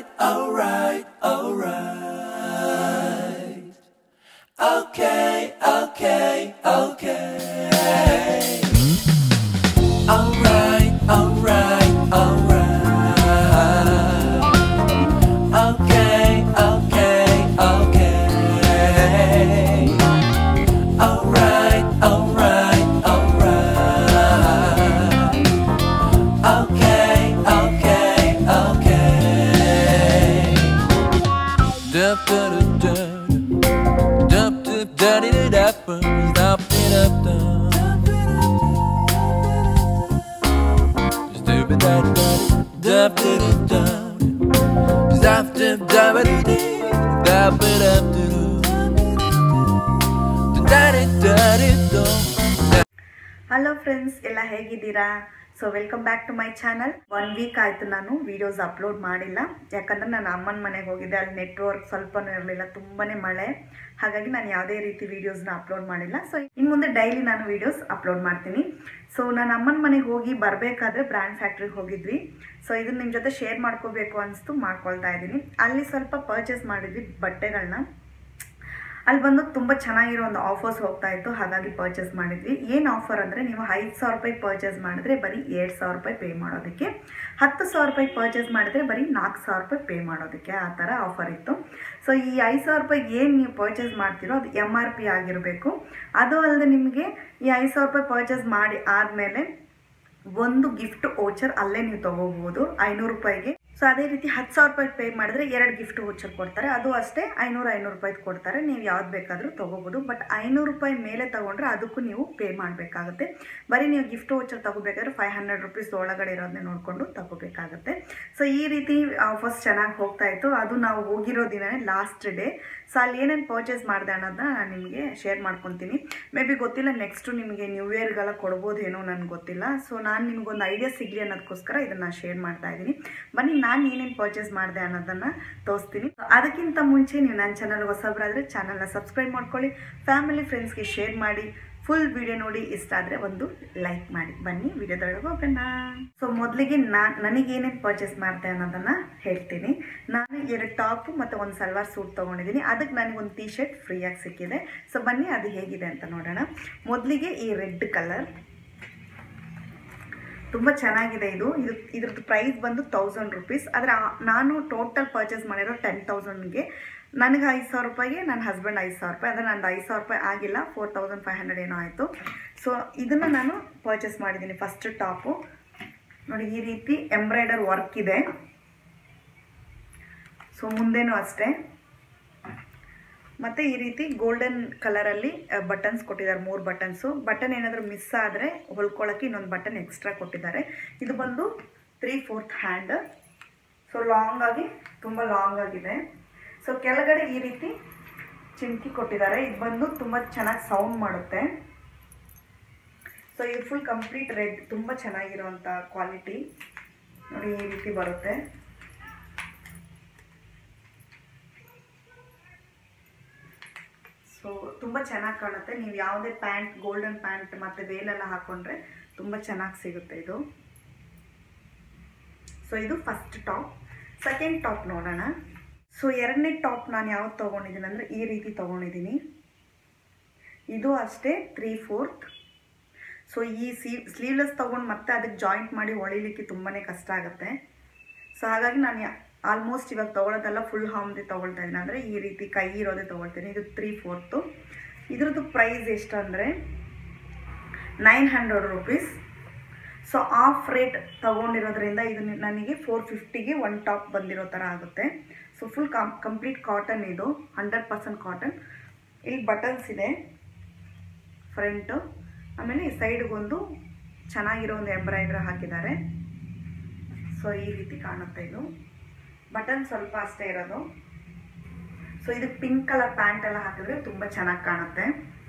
Alright, alright, alright. Okay, okay, okay. Alright, alright, alright. Okay, okay, okay. Alright, alright, alright. Okay, okay, okay. Dup, da, da, da. Dup, dup, da, di, da, da, ba. Dup, di, da, da. Dup, da, da, da. Dup, di, da, da. Dup, dup, da, ba, di, di. Dup, ba, dup, du, du. Da, di, da, di, do. Hello friends ಎಲ್ಲ ಹೇಗಿದ್ದೀರಾ so welcome back to my channel one week ಆಯಿತು ನಾನು videos upload ಮಾಡಿಲ್ಲ ಯಾಕಂದರೆ ನಾನು ಅಮ್ಮನ ಮನೆಗೆ ಹೋಗಿದ್ದೆ ಅಲ್ಲಿ ನೆಟ್ವರ್ಕ್ ಸ್ವಲ್ಪನೂ ಇರಲಿಲ್ಲ ತುಂಬಾ ಮಳೆ ಹಾಗಾಗಿ ನಾನು ಯಾವುದೇ ರೀತಿ ವೀಡಿಯೋಸ್ನ ಅಪ್ಲೋಡ್ ಮಾಡಿಲ್ಲ ಸೊ ಇನ್ನು ಮುಂದೆ ಡೈಲಿ ನಾನು ವೀಡಿಯೋಸ್ ಅಪ್ಲೋಡ್ ಮಾಡ್ತೀನಿ ಸೊ ನಾನು ಅಮ್ಮನ ಮನೆಗೆ ಹೋಗಿ ಬರಬೇಕಾದ್ರೆ ಬ್ರ್ಯಾಂಡ್ ಫ್ಯಾಕ್ಟ್ರಿಗೆ ಹೋಗಿದ್ವಿ ಸೊ ಇದನ್ನ ನಿಮ್ಮ ಜೊತೆ ಶೇರ್ ಮಾಡ್ಕೋಬೇಕು ಅನಿಸ್ತು ಮಾಡ್ಕೊಳ್ತಾ ಇದ್ದೀನಿ ಅಲ್ಲಿ ಸ್ವಲ್ಪ ಪರ್ಚೇಸ್ ಮಾಡಿದ್ವಿ ಬಟ್ಟೆಗಳನ್ನ ಅಲ್ಲಿ ಬಂದು ತುಂಬ ಚೆನ್ನಾಗಿರೋ ಒಂದು ಆಫರ್ಸ್ ಹೋಗ್ತಾ ಇತ್ತು ಹಾಗಾಗಿ ಪರ್ಚೇಸ್ ಮಾಡಿದ್ವಿ ಏನು ಆಫರ್ ಅಂದರೆ ನೀವು ಐದು ಸಾವಿರ ರೂಪಾಯಿ ಪರ್ಚೇಸ್ ಮಾಡಿದ್ರೆ ಬರೀ ಎರಡು ಸಾವಿರ ರೂಪಾಯಿ ಪೇ ಮಾಡೋದಕ್ಕೆ ಹತ್ತು ಸಾವಿರ ರೂಪಾಯಿ ಪರ್ಚೇಸ್ ಮಾಡಿದ್ರೆ ಬರೀ ನಾಲ್ಕು ಸಾವಿರ ರೂಪಾಯಿ ಪೇ ಮಾಡೋದಕ್ಕೆ ಆ ಥರ ಆಫರ್ ಇತ್ತು ಸೊ ಈ ಐದು ಸಾವಿರ ರೂಪಾಯಿ ಏನು ನೀವು ಪರ್ಚೇಸ್ ಮಾಡ್ತೀರೋ ಅದು ಎಮ್ ಆರ್ ಪಿ ಆಗಿರಬೇಕು ಅದು ಅಲ್ಲದೆ ನಿಮಗೆ ಈ ಐದು ಸಾವಿರ ರೂಪಾಯಿ ಪರ್ಚೇಸ್ ಮಾಡಿ ಆದಮೇಲೆ ಒಂದು ಗಿಫ್ಟ್ ಓಚರ್ ಅಲ್ಲೇ ನೀವು ತಗೋಬಹುದು ಐನೂರು ರೂಪಾಯಿಗೆ ಸೊ ಅದೇ ರೀತಿ ಹತ್ತು ಸಾವಿರ ರೂಪಾಯಿ ಪೇ ಮಾಡಿದ್ರೆ ಎರಡು ಗಿಫ್ಟ್ ಓಚರ್ ಕೊಡ್ತಾರೆ ಅದು ಅಷ್ಟೇ ಐನೂರು ಐನೂರು ರೂಪಾಯಿ ಕೊಡ್ತಾರೆ ನೀವು ಯಾವ್ದು ಬೇಕಾದರೂ ತಗೋಬೋದು ಬಟ್ ಐನೂರು ರೂಪಾಯಿ ಮೇಲೆ ತಗೊಂಡ್ರೆ ಅದಕ್ಕೂ ನೀವು ಪೇ ಮಾಡಬೇಕಾಗುತ್ತೆ ಬರೀ ನೀವು ಗಿಫ್ಟ್ ಓಚರ್ ತಗೋಬೇಕಾದ್ರೆ ಫೈವ್ ಹಂಡ್ರೆಡ್ ರುಪೀಸ್ ಒಳಗಡೆ ಇರೋದನ್ನೇ ನೋಡಿಕೊಂಡು ತಗೋಬೇಕಾಗುತ್ತೆ ಸೊ ಈ ರೀತಿ ಆಫರ್ಸ್ ಚೆನ್ನಾಗಿ ಹೋಗ್ತಾ ಇತ್ತು ಅದು ನಾವು ಹೋಗಿರೋ ದಿನನೇ ಲಾಸ್ಟ್ ಡೇ ಸೊ ಅಲ್ಲಿ ಏನೇನು ಪರ್ಚೇಸ್ ಮಾಡಿದೆ ಅನ್ನೋದನ್ನ ನಾನು ನಿಮಗೆ ಶೇರ್ ಮಾಡ್ಕೊತೀನಿ ಮೇ ಬಿ ಗೊತ್ತಿಲ್ಲ ನೆಕ್ಸ್ಟು ನಿಮಗೆ ನ್ಯೂ ಇಯರ್ಗೆಲ್ಲ ಕೊಡ್ಬೋದೇನೋ ನನಗೆ ಗೊತ್ತಿಲ್ಲ ಸೊ ನಾನು ನಿಮಗೊಂದು ಐಡಿಯಾ ಸಿಗಲಿ ಅನ್ನೋದಕ್ಕೋಸ್ಕರ ಇದನ್ನು ಶೇರ್ ಮಾಡ್ತಾ ಇದ್ದೀನಿ ಬನ್ನಿ ನಾನು ಏನೇನು ಪರ್ಚೇಸ್ ಮಾಡಿದೆ ಅನ್ನೋದನ್ನು ತೋರಿಸ್ತೀನಿ ಅದಕ್ಕಿಂತ ಮುಂಚೆ ನೀವು ನನ್ನ ಚಾನಲ್ ಹೊಸಬರಾದರೆ ಚಾನಲ್ನ ಸಬ್ಸ್ಕ್ರೈಬ್ ಮಾಡ್ಕೊಳ್ಳಿ ಫ್ಯಾಮಿಲಿ ಫ್ರೆಂಡ್ಸ್ಗೆ ಶೇರ್ ಮಾಡಿ ಫುಲ್ ವಿಡಿಯೋ ನೋಡಿ ಇಷ್ಟ ಆದರೆ ಒಂದು ಲೈಕ್ ಮಾಡಿ ಬನ್ನಿ ವಿಡಿಯೋದೊಳಗೆ ಹೋಗೋಣ ಸೊ ಮೊದಲಿಗೆ ನಾನು ನನಗೇನೇನು ಪರ್ಚೇಸ್ ಮಾಡಿದೆ ಅನ್ನೋದನ್ನು ಹೇಳ್ತೀನಿ ನಾನು ಎರಡು ಟಾಪು ಮತ್ತು ಒಂದು ಸಲ್ವಾರ್ ಸೂಟ್ ತೊಗೊಂಡಿದ್ದೀನಿ ಅದಕ್ಕೆ ನನಗೊಂದು ಟೀ ಶರ್ಟ್ ಫ್ರೀಯಾಗಿ ಸಿಕ್ಕಿದೆ ಸೊ ಬನ್ನಿ ಅದು ಹೇಗಿದೆ ಅಂತ ನೋಡೋಣ ಮೊದಲಿಗೆ ಈ ರೆಡ್ ಕಲರ್ ತುಂಬ ಚೆನ್ನಾಗಿದೆ ಇದು ಇದು ಇದ್ರದ್ದು ಪ್ರೈಸ್ ಬಂದು ತೌಸಂಡ್ ರುಪೀಸ್ ಆದರೆ ಆ- ನಾನು ಟೋಟಲ್ ಪರ್ಚೇಸ್ ಮಾಡಿರೋ ಟೆನ್ ತೌಸಂಡ್ಗೆ ನನಗೆ ಐದು ಸಾವಿರ ರೂಪಾಯಿಗೆ ನನ್ನ ಹಸ್ಬೆಂಡ್ ಐದು ಸಾವಿರ ರೂಪಾಯಿ ಅಂದರೆ ನಂದು ಐದು ಸಾವಿರ ರೂಪಾಯಿ ಆಗಿಲ್ಲ ಫೋರ್ ತೌಸಂಡ್ ಫೈವ್ ಹಂಡ್ರೆಡ್ ಏನೋ ಆಯಿತು ಸೊ ಇದನ್ನು ನಾನು ಪರ್ಚೇಸ್ ಮಾಡಿದ್ದೀನಿ ಫಸ್ಟ್ ಟಾಪು ನೋಡಿ ಈ ರೀತಿ ಎಂಬ್ರಾಯ್ಡರ್ ವರ್ಕ್ ಇದೆ ಸೊ ಮುಂದೆನೂ ಅಷ್ಟೇ ಮತ್ತು ಈ ರೀತಿ ಗೋಲ್ಡನ್ ಕಲರಲ್ಲಿ ಬಟನ್ಸ್ ಕೊಟ್ಟಿದ್ದಾರೆ ಮೂರು ಬಟನ್ಸು ಬಟನ್ ಏನಾದರೂ ಮಿಸ್ ಆದರೆ ಹೊಲ್ಕೊಳ್ಳೋಕ್ಕೆ ಇನ್ನೊಂದು ಬಟನ್ ಎಕ್ಸ್ಟ್ರಾ ಕೊಟ್ಟಿದ್ದಾರೆ ಇದು ಬಂದು three fourth hand so long ಆಗಿ ತುಂಬ ಲಾಂಗ್ ಆಗಿದೆ ಸೊ ಕೆಳಗಡೆ ಈ ರೀತಿ ಚಿಮ್ಕಿ ಕೊಟ್ಟಿದ್ದಾರೆ ಇದು ಬಂದು ತುಂಬ ಚೆನ್ನಾಗಿ ಸೌಂಡ್ ಮಾಡುತ್ತೆ ಸೊ ಇದು ಫುಲ್ ಕಂಪ್ಲೀಟ್ ರೆಡ್ ತುಂಬ ಚೆನ್ನಾಗಿರುವಂಥ ಕ್ವಾಲಿಟಿ ನೋಡಿ ಈ ರೀತಿ ಬರುತ್ತೆ ಸೊ ತುಂಬ ಚೆನ್ನಾಗಿ ಕಾಣುತ್ತೆ ನೀವು ಯಾವುದೇ ಪ್ಯಾಂಟ್ ಗೋಲ್ಡನ್ ಪ್ಯಾಂಟ್ ಮತ್ತು ವೇಲೆಲ್ಲ ಹಾಕೊಂಡ್ರೆ ತುಂಬ ಚೆನ್ನಾಗಿ ಸಿಗುತ್ತೆ ಇದು ಸೊ ಇದು ಫಸ್ಟ್ ಟಾಪ್ ಸೆಕೆಂಡ್ ಟಾಪ್ ನೋಡೋಣ ಸೊ ಎರಡನೇ ಟಾಪ್ ನಾನು ಯಾವ್ದು ತೊಗೊಂಡಿದ್ದೀನಿ ಅಂದರೆ ಈ ರೀತಿ ತೊಗೊಂಡಿದ್ದೀನಿ ಇದು ಅಷ್ಟೇ ತ್ರೀ ಫೋರ್ತ್ ಸೊ ಈ ಸಿ ಸ್ಲೀವ್ಲೆಸ್ ತೊಗೊಂಡು ಮತ್ತೆ ಅದಕ್ಕೆ ಜಾಯಿಂಟ್ ಮಾಡಿ ಹೊಳಿಲಿಕ್ಕೆ ತುಂಬಾ ಕಷ್ಟ ಆಗುತ್ತೆ ಸೊ ಹಾಗಾಗಿ ನಾನು ಆಲ್ಮೋಸ್ಟ್ ಇವಾಗ ತೊಗೊಳೋದೆಲ್ಲ ಫುಲ್ ಹಾಮ್ದೆ ತೊಗೊಳ್ತಾ ಇದ್ದೀನಿ ಅಂದರೆ ಈ ರೀತಿ ಕೈ ಇರೋದೇ ತೊಗೊಳ್ತೀನಿ ಇದು ತ್ರೀ ಫೋರ್ತು ಇದ್ರದ್ದು ಪ್ರೈಸ್ ಎಷ್ಟು ಅಂದರೆ nine hundred rupees so half rate ತೊಗೊಂಡಿರೋದ್ರಿಂದ ಇದು ನನಗೆ ಫೋರ್ ಫಿಫ್ಟಿಗೆ ಒನ್ ಟಾಪ್ ಬಂದಿರೋ ಥರ ಆಗುತ್ತೆ so full com complete cotton ಇದು ಹಂಡ್ರೆಡ್ ಪರ್ಸೆಂಟ್ ಕಾಟನ್ ಇಲ್ಲಿ ಬಟನ್ಸ್ ಇದೆ ಫ್ರಂಟು ಆಮೇಲೆ ಈ ಸೈಡ್ಗೊಂದು ಚೆನ್ನಾಗಿರೋ ಒಂದು ಎಂಬ್ರಾಯ್ಡ್ರ್ ಹಾಕಿದ್ದಾರೆ ಸೊ ಈ ರೀತಿ ಕಾಣುತ್ತೆ ಇದು ಬಟನ್ ಸ್ವಲ್ಪ ಅಷ್ಟೇ ಇರೋದು ಸೊ ಇದಕ್ಕೆ ಪಿಂಕ್ ಕಲರ್ ಪ್ಯಾಂಟ್ ಎಲ್ಲ ಹಾಕಿದ್ರೆ ತುಂಬ ಚೆನ್ನಾಗಿ ಕಾಣುತ್ತೆ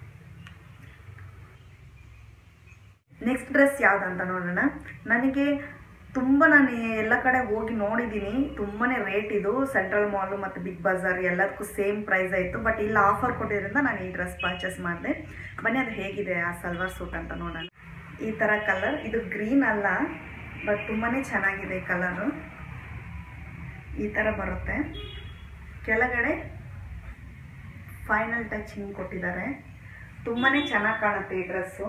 ನೆಕ್ಸ್ಟ್ ಡ್ರೆಸ್ ಯಾವ್ದಂತ ನೋಡೋಣ ನನಗೆ ತುಂಬ ನಾನು ಎಲ್ಲ ಕಡೆ ಹೋಗಿ ನೋಡಿದ್ದೀನಿ ತುಂಬಾ ರೇಟ್ ಇದು ಸೆಂಟ್ರಲ್ ಮಾಲು ಮತ್ತು ಬಿಗ್ ಬಜಾರ್ ಎಲ್ಲದಕ್ಕೂ ಸೇಮ್ ಪ್ರೈಸ್ ಆಯಿತು ಬಟ್ ಇಲ್ಲ ಆಫರ್ ಕೊಟ್ಟಿದ್ದರಿಂದ ನಾನು ಈ ಡ್ರೆಸ್ ಪರ್ಚೇಸ್ ಮಾಡಿದೆ ಬನ್ನಿ ಅದು ಹೇಗಿದೆ ಆ ಸಲ್ವಾರ್ ಸೂಟ್ ಅಂತ ನೋಡೋಣ ಈ ಥರ ಕಲರ್ ಇದು ಗ್ರೀನ್ ಅಲ್ಲ ಬಟ್ ತುಂಬಾ ಚೆನ್ನಾಗಿದೆ ಕಲರು ಈ ಥರ ಬರುತ್ತೆ ಕೆಳಗಡೆ ಫೈನಲ್ ಟಚ್ ಹಿಂಗೆ ಕೊಟ್ಟಿದ್ದಾರೆ ತುಂಬಾ ಚೆನ್ನಾಗಿ ಕಾಣುತ್ತೆ ಈ ಡ್ರೆಸ್ಸು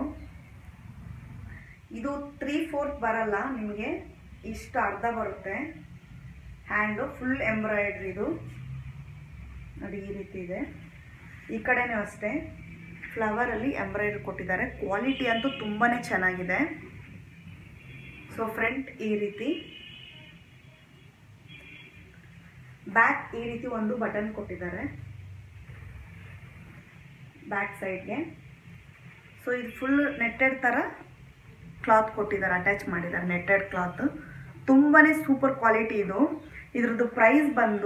ಇದು ತ್ರೀ ಫೋರ್ತ್ ಬರಲ್ಲ ನಿಮಗೆ ಇಷ್ಟು ಅರ್ಧ ಬರುತ್ತೆ ಹ್ಯಾಂಡು ಫುಲ್ ಎಂಬ್ರಾಯ್ಡ್ರಿದು ನೋಡಿ ಈ ರೀತಿ ಇದೆ ಈ ಕಡೆನೂ ಅಷ್ಟೇ ಫ್ಲವರಲ್ಲಿ ಎಂಬ್ರಾಯ್ಡ್ರಿ ಕೊಟ್ಟಿದ್ದಾರೆ ಕ್ವಾಲಿಟಿ ಅಂತೂ ತುಂಬಾ ಚೆನ್ನಾಗಿದೆ ಸೊ ಫ್ರಂಟ್ ಈ ರೀತಿ ಬ್ಯಾಕ್ ಈ ರೀತಿ ಒಂದು ಬಟನ್ ಕೊಟ್ಟಿದ್ದಾರೆ ಬ್ಯಾಕ್ ಸೈಡ್ಗೆ ಸೊ ಇದು ಫುಲ್ ನೆಟ್ಟೆಡ್ ಥರ ಕ್ಲಾತ್ ಕೊಟ್ಟಿದ್ದಾರೆ ಅಟ್ಯಾಚ್ ಮಾಡಿದ್ದಾರೆ ನೆಟ್ಟೆಡ್ ಕ್ಲಾತ್ ತುಂಬಾ ಸೂಪರ್ ಕ್ವಾಲಿಟಿ ಇದು ಇದ್ರದ್ದು ಪ್ರೈಸ್ ಬಂದು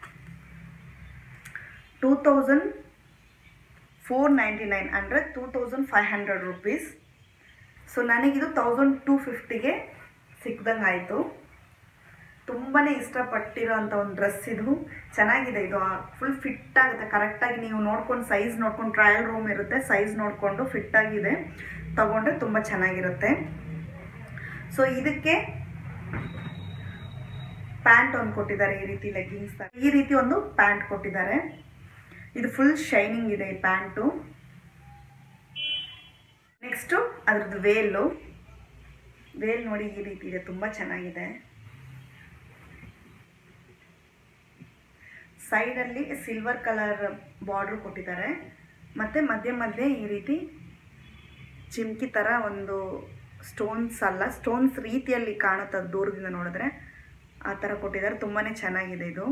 two thousand four ninety nine ಅಂದರೆ two thousand five hundred rupees so ನನಗಿದು ತೌಸಂಡ್ ಟೂ ಫಿಫ್ಟಿಗೆ ಸಿಕ್ದಂಗೆ ಆಯಿತು ತುಂಬಾ ಇಷ್ಟಪಟ್ಟಿರೋ ಅಂಥ ಒಂದು ಡ್ರೆಸ್ ಇದು ಚೆನ್ನಾಗಿದೆ ಇದು ಫುಲ್ ಫಿಟ್ ಆಗುತ್ತೆ ಕರೆಕ್ಟಾಗಿ ನೀವು ನೋಡ್ಕೊಂಡು ಸೈಜ್ ನೋಡ್ಕೊಂಡು ಟ್ರಯಲ್ ರೂಮ್ ಇರುತ್ತೆ ಸೈಜ್ ನೋಡಿಕೊಂಡು ಫಿಟ್ ಆಗಿದೆ ತಗೊಂಡ್ರೆ ತುಂಬ ಚೆನ್ನಾಗಿರುತ್ತೆ ಸೊ ಇದಕ್ಕೆ ಪ್ಯಾಂಟ್ ಒಂದು ಕೊಟ್ಟಿದ್ದಾರೆ ಈ ರೀತಿ ಲೆಗ್ಗಿಂಗ್ಸ್ ಈ ರೀತಿ ಒಂದು ಪ್ಯಾಂಟ್ ಕೊಟ್ಟಿದ್ದಾರೆ ಇದು ಫುಲ್ ಶೈನಿಂಗ್ ಇದೆ ಈ ಪ್ಯಾಂಟು ನೆಕ್ಸ್ಟು ಅದ್ರದ್ದು ವೇಲು ವೇಲ್ ನೋಡಿ ಈ ರೀತಿ ಇದೆ ತುಂಬ ಚೆನ್ನಾಗಿದೆ ಸೈಡಲ್ಲಿ ಸಿಲ್ವರ್ ಕಲರ್ ಬಾರ್ಡ್ರ್ ಕೊಟ್ಟಿದ್ದಾರೆ ಮತ್ತು ಮಧ್ಯೆ ಮಧ್ಯೆ ಈ ರೀತಿ ಚಿಮ್ಕಿ ಥರ ಒಂದು ಸ್ಟೋನ್ಸ್ ಅಲ್ಲ ಸ್ಟೋನ್ಸ್ ರೀತಿಯಲ್ಲಿ ಕಾಣುತ್ತೆ ಅದು ದೂರದಿಂದ ನೋಡಿದ್ರೆ ಆ ಥರ ಕೊಟ್ಟಿದ್ದಾರೆ ತುಂಬಾ ಚೆನ್ನಾಗಿದೆ ಇದು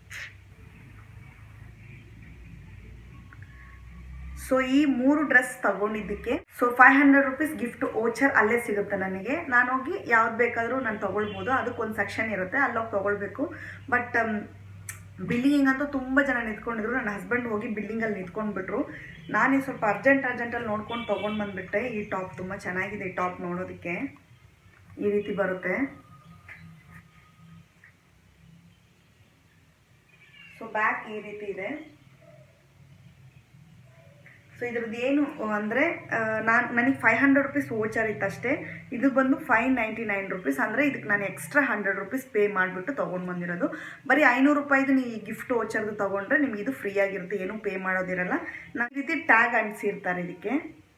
ಸೊ ಈ ಮೂರು ಡ್ರೆಸ್ ತಗೊಂಡಿದ್ದಕ್ಕೆ so five hundred rupees gift voucher ಅಲ್ಲೇ ಸಿಗುತ್ತೆ ನನಗೆ ನಾನು ಹೋಗಿ ಯಾವ್ದು ಬೇಕಾದರೂ ನಾನು ತೊಗೊಳ್ಬೋದು ಅದಕ್ಕೊಂದು ಸೆಕ್ಷನ್ ಇರುತ್ತೆ ಅಲ್ಲೋಗಿ ತೊಗೊಳ್ಬೇಕು ಬಟ್ ಬಿಲ್ಲಿಂಗ್ ಅಂತೂ ತುಂಬ ಜನ ನಿಂತ್ಕೊಂಡಿದ್ರು ನನ್ನ ಹಸ್ಬೆಂಡ್ ಹೋಗಿ ಬಿಲ್ಲಿಂಗಲ್ಲಿ ನಿಂತ್ಕೊಂಡ್ಬಿಟ್ರು ನಾನು ಸ್ವಲ್ಪ ಅರ್ಜೆಂಟ್ ಅರ್ಜೆಂಟಲ್ಲಿ ನೋಡ್ಕೊಂಡು ತೊಗೊಂಡು ಬಂದುಬಿಟ್ಟೆ ಈ ಟಾಪ್ ತುಂಬ ಚೆನ್ನಾಗಿದೆ ಈ ಟಾಪ್ ನೋಡೋದಕ್ಕೆ ಈ ರೀತಿ ಬರುತ್ತೆ ಸೊ ಬ್ಯಾಕ್ ಈ ರೀತಿ ಇದೆ ಸೊ ಇದ್ರದ್ದು ಏನು ಅಂದರೆ ನಾನು ನನಗೆ ಫೈವ್ ಹಂಡ್ರೆಡ್ ರುಪೀಸ್ ವೋಚರ್ ಇತ್ತಷ್ಟೇ ಇದು ಬಂದು ಫೈವ್ ನೈಂಟಿ ನೈನ್ ರುಪೀಸ್ ಅಂದರೆ ಇದಕ್ಕೆ ನಾನು ಎಕ್ಸ್ಟ್ರಾ ಹಂಡ್ರೆಡ್ ರುಪೀಸ್ ಪೇ ಮಾಡಿಬಿಟ್ಟು ತೊಗೊಂಡು ಬಂದಿರೋದು ಬರೀ ಐನೂರು ರೂಪಾಯಿದು ನೀವು ಈ ಗಿಫ್ಟ್ ವೋಚರ್ದು ತೊಗೊಂಡ್ರೆ ನಿಮ್ಗೆ ಇದು ಫ್ರೀ ಆಗಿರುತ್ತೆ ಏನೂ ಪೇ ಮಾಡೋದಿರಲ್ಲ ನಾನು ಈ ರೀತಿ ಟ್ಯಾಗ್ ಅಂಟಿಸಿರ್ತಾರೆ ಇದಕ್ಕೆ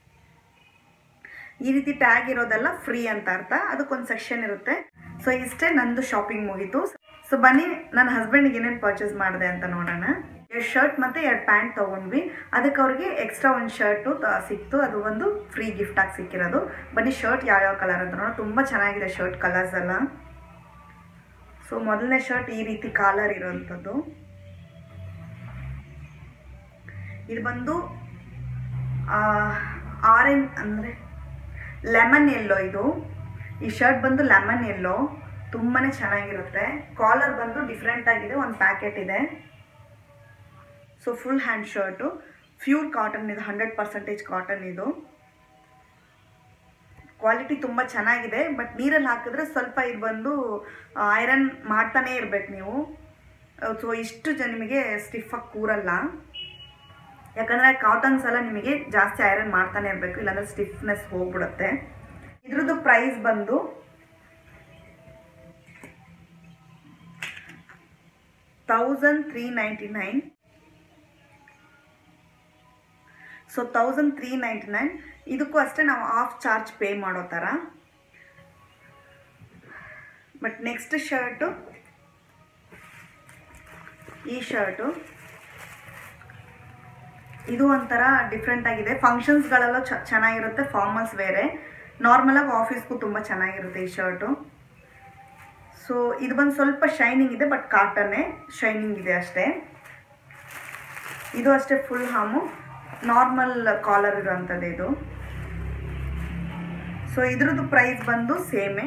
ಈ ರೀತಿ ಟ್ಯಾಗ್ ಇರೋದೆಲ್ಲ ಫ್ರೀ ಅಂತ ಅರ್ಥ ಅದಕ್ಕೊಂದು ಸೆಕ್ಷನ್ ಇರುತ್ತೆ ಸೊ ಇಷ್ಟೇ ನಂದು ಶಾಪಿಂಗ್ ಮುಗೀತು ಸೊ ಬನ್ನಿ ನನ್ನ ಹಸ್ಬೆಂಡ್ಗೆ ಏನೇನು ಪರ್ಚೇಸ್ ಮಾಡಿದೆ ಅಂತ ನೋಡೋಣ ಎರಡು ಶರ್ಟ್ ಮತ್ತು ಎರಡು ಪ್ಯಾಂಟ್ ತೊಗೊಂಡ್ವಿ ಅದಕ್ಕೆ ಅವ್ರಿಗೆ ಎಕ್ಸ್ಟ್ರಾ ಒಂದು ಶರ್ಟು ಸಿಕ್ತು ಅದು ಒಂದು ಫ್ರೀ ಗಿಫ್ಟಾಗಿ ಸಿಕ್ಕಿರೋದು ಬನ್ನಿ ಶರ್ಟ್ ಯಾವ್ಯಾವ ಕಲರ್ ಅಂತ ನೋಡೋಣ ತುಂಬ ಚೆನ್ನಾಗಿದೆ ಶರ್ಟ್ ಕಲರ್ಸ್ ಎಲ್ಲ ಸೊ ಮೊದಲನೇ ಶರ್ಟ್ ಈ ರೀತಿ ಕಾಲರ್ ಇರೋವಂಥದ್ದು ಇದು ಬಂದು ಆರೆಂಜ್ ಅಂದರೆ ಲೆಮನ್ ಎಲ್ಲೋ ಇದು ಈ ಶರ್ಟ್ ಬಂದು ಲೆಮನ್ ಎಲ್ಲೋ ತುಂಬಾ ಚೆನ್ನಾಗಿರುತ್ತೆ ಕಾಲರ್ ಬಂದು ಡಿಫ್ರೆಂಟ್ ಆಗಿದೆ ಒಂದು ಪ್ಯಾಕೆಟ್ ಇದೆ so full hand shirt pure cotton ಇದು ಹಂಡ್ರೆಡ್ ಪರ್ಸೆಂಟೇಜ್ ಕಾಟನ್ ಇದು ಕ್ವಾಲಿಟಿ ತುಂಬ ಚೆನ್ನಾಗಿದೆ ಬಟ್ ನೀರಲ್ಲಿ ಹಾಕಿದ್ರೆ ಸ್ವಲ್ಪ ಇದು ಬಂದು ಐರನ್ ಮಾಡ್ತಾನೇ ಇರ್ಬೇಕು ನೀವು ಸೊ ಇಷ್ಟು ಜನ ನಿಮಗೆ ಸ್ಟಿಫಾಗಿ ಕೂರಲ್ಲ ಯಾಕಂದರೆ ಕಾಟನ್ಸ್ ಎಲ್ಲ ನಿಮಗೆ ಜಾಸ್ತಿ ಐರನ್ ಮಾಡ್ತಾನೆ ಇರಬೇಕು ಇಲ್ಲಾಂದ್ರೆ ಸ್ಟಿಫ್ನೆಸ್ ಹೋಗ್ಬಿಡುತ್ತೆ ಇದ್ರದ್ದು ಪ್ರೈಸ್ ಬಂದು thousand three ninety nine so thousand three ninety nine ಇದಕ್ಕೂ ಅಷ್ಟೇ ನಾವು ಆಫ್ ಚಾರ್ಜ್ ಪೇ ಮಾಡೋ ಥರ ಬಟ್ ನೆಕ್ಸ್ಟ್ ಶರ್ಟು ಈ ಶರ್ಟು ಇದು ಒಂಥರ ಡಿಫ್ರೆಂಟ್ ಆಗಿದೆ ಫಂಕ್ಷನ್ಸ್ಗಳೆಲ್ಲ ಚ ಚೆನ್ನಾಗಿರುತ್ತೆ ಫಾರ್ಮಲ್ಸ್ ಬೇರೆ ನಾರ್ಮಲಾಗಿ ಆಫೀಸ್ಗೂ ತುಂಬ ಚೆನ್ನಾಗಿರುತ್ತೆ ಈ ಶರ್ಟು ಸೊ ಇದು ಬಂದು ಸ್ವಲ್ಪ ಶೈನಿಂಗ್ ಇದೆ ಬಟ್ ಕಾಟನ್ನೇ ಶೈನಿಂಗ್ ಇದೆ ಅಷ್ಟೇ ಇದು ಅಷ್ಟೇ ಫುಲ್ ಹಾಮು ನಾರ್ಮಲ್ ಕಾಲರ್ ಇರೋವಂಥದ್ದು ಇದು ಸೊ ಇದ್ರದ್ದು ಪ್ರೈಸ್ ಬಂದು ಸೇಮೇ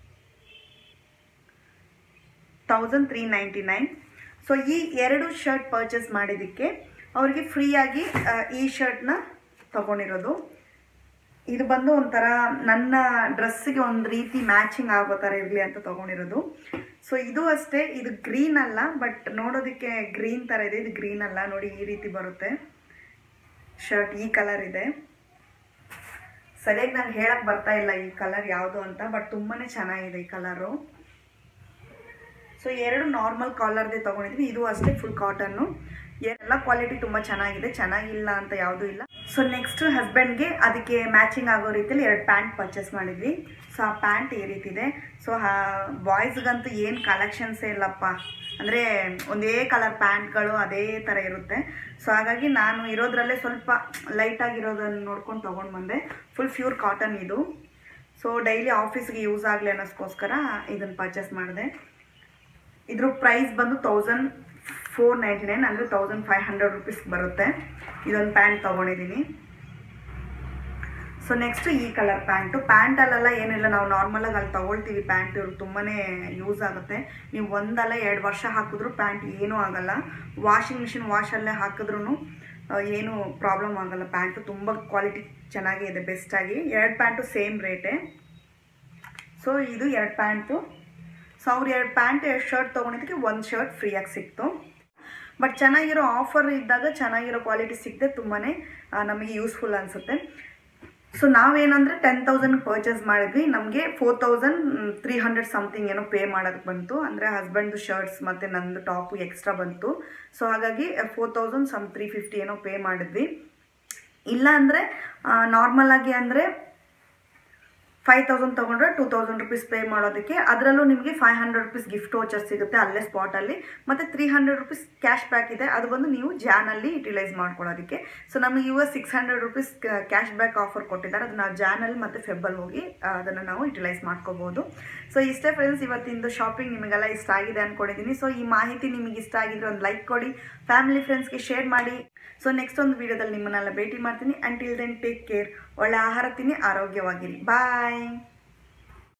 thousand three ninety nine so ಈ ಎರಡು ಶರ್ಟ್ ಪರ್ಚೇಸ್ ಮಾಡಿದ್ದಕ್ಕೆ ಅವ್ರಿಗೆ ಫ್ರೀಯಾಗಿ ಈ ಶರ್ಟ್ನ ತಗೊಂಡಿರೋದು ಇದು ಬಂದು ಒಂಥರ ನನ್ನ ಡ್ರೆಸ್ಸಿಗೆ ಒಂದು ರೀತಿ ಮ್ಯಾಚಿಂಗ್ ಆಗೋ ಥರ ಇರಲಿ ಅಂತ ತೊಗೊಂಡಿರೋದು ಸೊ ಇದು ಅಷ್ಟೇ ಇದು ಗ್ರೀನ್ ಅಲ್ಲ ಬಟ್ ನೋಡೋದಕ್ಕೆ ಗ್ರೀನ್ ಥರ ಇದೆ ಇದು ಗ್ರೀನ್ ಅಲ್ಲ ನೋಡಿ ಈ ರೀತಿ ಬರುತ್ತೆ ಶರ್ಟ್ ಈ ಕಲರ್ ಇದೆ ಸರಿಯಾಗಿ ನಂಗೆ ಹೇಳಕ್ಕೆ ಬರ್ತಾ ಇಲ್ಲ ಈ ಕಲರ್ ಯಾವುದು ಅಂತ ಬಟ್ ತುಂಬಾ ಚೆನ್ನಾಗಿದೆ ಈ ಕಲರು ಸೊ ಎರಡು ನಾರ್ಮಲ್ ಕಾಲರ್ದೇ ತೊಗೊಂಡಿದ್ವಿ ಇದು ಅಷ್ಟೇ ಫುಲ್ ಕಾಟನ್ನು ಎಲ್ಲ ಕ್ವಾಲಿಟಿ ತುಂಬ ಚೆನ್ನಾಗಿದೆ ಚೆನ್ನಾಗಿಲ್ಲ ಅಂತ ಯಾವುದೂ ಇಲ್ಲ ಸೊ ನೆಕ್ಸ್ಟ್ ಹಸ್ಬೆಂಡ್ಗೆ ಅದಕ್ಕೆ ಮ್ಯಾಚಿಂಗ್ ಆಗೋ ರೀತಿಯಲ್ಲಿ ಎರಡು ಪ್ಯಾಂಟ್ ಪರ್ಚೇಸ್ ಮಾಡಿದ್ವಿ ಸೊ ಆ ಪ್ಯಾಂಟ್ ಈ ರೀತಿ ಇದೆ ಸೊ ಬಾಯ್ಸ್ಗಂತೂ ಏನು ಕಲೆಕ್ಷನ್ಸೇ ಇಲ್ಲಪ್ಪ ಅಂದರೆ ಒಂದೇ ಕಲರ್ ಪ್ಯಾಂಟ್ಗಳು ಅದೇ ಥರ ಇರುತ್ತೆ ಸೊ ಹಾಗಾಗಿ ನಾನು ಇರೋದ್ರಲ್ಲೇ ಸ್ವಲ್ಪ ಲೈಟಾಗಿರೋದನ್ನು ನೋಡ್ಕೊಂಡು ತೊಗೊಂಡು ಬಂದೆ ಫುಲ್ ಪ್ಯೂರ್ ಕಾಟನ್ ಇದು ಸೊ ಡೈಲಿ ಆಫೀಸ್ಗೆ ಯೂಸ್ ಆಗಲಿ ಅನ್ನೋಸ್ಕೋಸ್ಕರ ಇದನ್ನು ಪರ್ಚೇಸ್ ಮಾಡಿದೆ ಇದ್ರ ಪ್ರೈಸ್ ಬಂದು ತೌಸಂಡ್ ಫೋರ್ ನೈಂಟಿ ನೈನ್ ಅಂದರೆ ತೌಸಂಡ್ ಫೈವ್ ಹಂಡ್ರೆಡ್ ರುಪೀಸ್ ಬರುತ್ತೆ ಇದೊಂದು ಪ್ಯಾಂಟ್ ತೊಗೊಂಡಿದ್ದೀನಿ ಸೊ ನೆಕ್ಸ್ಟ್ ಈ ಕಲರ್ ಪ್ಯಾಂಟು ಪ್ಯಾಂಟಲ್ಲೆಲ್ಲ ಏನಿಲ್ಲ ನಾವು ನಾರ್ಮಲಾಗಿ ಅಲ್ಲಿ ತೊಗೊಳ್ತೀವಿ ಪ್ಯಾಂಟ್ ಇವ್ರು ತುಂಬಾ ಯೂಸ್ ಆಗುತ್ತೆ ನೀವು ಒಂದಲ್ಲ ಎರಡು ವರ್ಷ ಹಾಕಿದ್ರು ಪ್ಯಾಂಟ್ ಏನೂ ಆಗಲ್ಲ ವಾಷಿಂಗ್ ಮಿಷಿನ್ ವಾಶಲ್ಲೇ ಹಾಕಿದ್ರೂ ಏನು ಪ್ರಾಬ್ಲಮ್ ಆಗಲ್ಲ ಪ್ಯಾಂಟು ತುಂಬ ಕ್ವಾಲಿಟಿ ಚೆನ್ನಾಗೇ ಇದೆ ಬೆಸ್ಟಾಗಿ ಎರಡು ಪ್ಯಾಂಟು ಸೇಮ್ ರೇಟೇ ಸೊ ಇದು ಎರಡು ಪ್ಯಾಂಟು ಸೊ ಅವ್ರು ಎರಡು ಪ್ಯಾಂಟ್ ಎರಡು ಶರ್ಟ್ ತೊಗೊಂಡಿದ್ದಕ್ಕೆ ಒಂದು ಶರ್ಟ್ ಫ್ರೀಯಾಗಿ ಸಿಕ್ತು ಬಟ್ ಚೆನ್ನಾಗಿರೋ ಆಫರ್ ಇದ್ದಾಗ ಚೆನ್ನಾಗಿರೋ ಕ್ವಾಲಿಟಿ ಸಿಕ್ಕದೆ ತುಂಬಾ ನಮಗೆ ಯೂಸ್ಫುಲ್ ಅನಿಸುತ್ತೆ ಸೊ ನಾವೇನಂದರೆ ಟೆನ್ ತೌಸಂಡ್ ಪರ್ಚೇಸ್ ಮಾಡಿದ್ವಿ ನಮಗೆ four thousand three hundred something ಏನೋ ಪೇ ಮಾಡೋದಕ್ಕೆ ಬಂತು ಅಂದರೆ ಹಸ್ಬೆಂಡ್ದು ಶರ್ಟ್ಸ್ ಮತ್ತು ನಂದು ಟಾಪು ಎಕ್ಸ್ಟ್ರಾ ಬಂತು ಸೊ ಹಾಗಾಗಿ four thousand some three fifty ಏನೋ ಪೇ ಮಾಡಿದ್ವಿ ಇಲ್ಲ ಅಂದರೆ ನಾರ್ಮಲಾಗಿ ಅಂದರೆ ಫೈವ್ ತೌಸಂಡ್ ತೊಗೊಂಡ್ರೆ ಟೂ ತೌಸಂಡ್ ರುಪೀಸ್ ಪೇ ಮಾಡೋದಕ್ಕೆ ಅದರಲ್ಲೂ ನಿಮಗೆ five hundred rupees gift voucher ಸಿಗುತ್ತೆ ಅಲ್ಲೇ ಸ್ಪಾಟಲ್ಲಿ ಮತ್ತು three hundred rupees cash back ಇದೆ ಅದು ಬಂದು ನೀವು ಜಾನಲ್ಲಿ ಯುಟಿಲೈಸ್ ಮಾಡ್ಕೊಳ್ಳೋದಕ್ಕೆ ಸೊ ನಮಗೆ ಇವಾಗ six hundred rupees cash back offer ಕೊಟ್ಟಿದ್ದಾರೆ ಅದನ್ನು ನಾವು ಜಾನಲ್ಲಿ ಮತ್ತು ಫೆಬ್ಬಲ್ಲಿ ಹೋಗಿ ಅದನ್ನು ನಾವು ಯುಟಿಲೈಸ್ ಮಾಡ್ಕೋಬೋದು ಸೊ ಇಷ್ಟೇ ಫ್ರೆಂಡ್ಸ್ ಇವತ್ತಿಂದು ಶಾಪಿಂಗ್ ನಿಮಗೆಲ್ಲ ಇಷ್ಟ ಆಗಿದೆ ಅಂದ್ಕೊಂಡಿದ್ದೀನಿ ಸೊ ಈ ಮಾಹಿತಿ ನಿಮಗೆ ಇಷ್ಟ ಆಗಿದ್ರೆ ಒಂದು ಲೈಕ್ ಕೊಡಿ ಫ್ಯಾಮಿಲಿ ಫ್ರೆಂಡ್ಸ್ಗೆ ಶೇರ್ ಮಾಡಿ ಸೊ ನೆಕ್ಸ್ಟ್ ಒಂದು ವೀಡಿಯೋದಲ್ಲಿ ನಿಮ್ಮನ್ನೆಲ್ಲ ಭೇಟಿ ಮಾಡ್ತೀನಿ ಅಂಟಿಲ್ ದೆನ್ ಟೇಕ್ ಕೇರ್ ಒಳ್ಳೆ ಆಹಾರ ತಿನ್ನಿ ಆರೋಗ್ಯವಾಗಿರಿ ಬಾಯ್